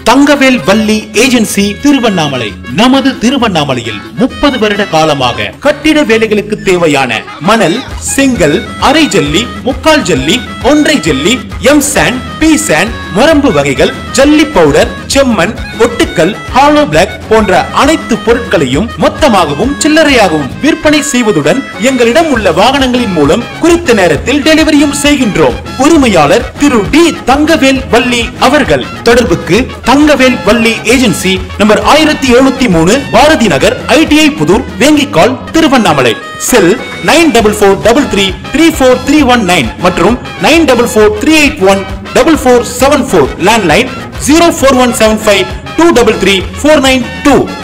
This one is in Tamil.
தங்கவேல் வள்ளி ஏஜென்சி திருவண்ணாமலை நமது திருவண்ணாமலையில் முப்பது வருட காலமாக கட்டிட வேலைகளுக்கு தேவையான மணல் செங்கல் அரை ஜல்லி முக்கால் ஜல்லி ஒன்றை ஜல்லி எம் சாண்ட் பி சாண்ட் மரம்பு வகைகள் ஜல்லி பவுடர் செம்மண் ஒட்டுக்கல் ஹாலோ பிளாக் போன்ற அனைத்து பொருட்களையும் மொத்தமாகவும் சில்லறையாகவும் விற்பனை செய்வதுடன் எங்களிடம் உள்ள வாகனங்களின் மூலம் குறித்த நேரத்தில் டெலிவரியும் செய்கின்றோம் உரிமையாளர் திரு டி தங்கவேல் வள்ளி அவர்கள் தொடர்புக்கு தங்கவேல் வள்ளி ஏஜென்சி நம்பர் ஆயிரத்தி எழுநூத்தி மூணு Bharathi Nagar ITI Puthur Vengikkal Tiruvannamalai cell nine double four double three three four three one nine மற்றும் nine double four three eight one double four seven four landline zero four one seven five two double three four nine two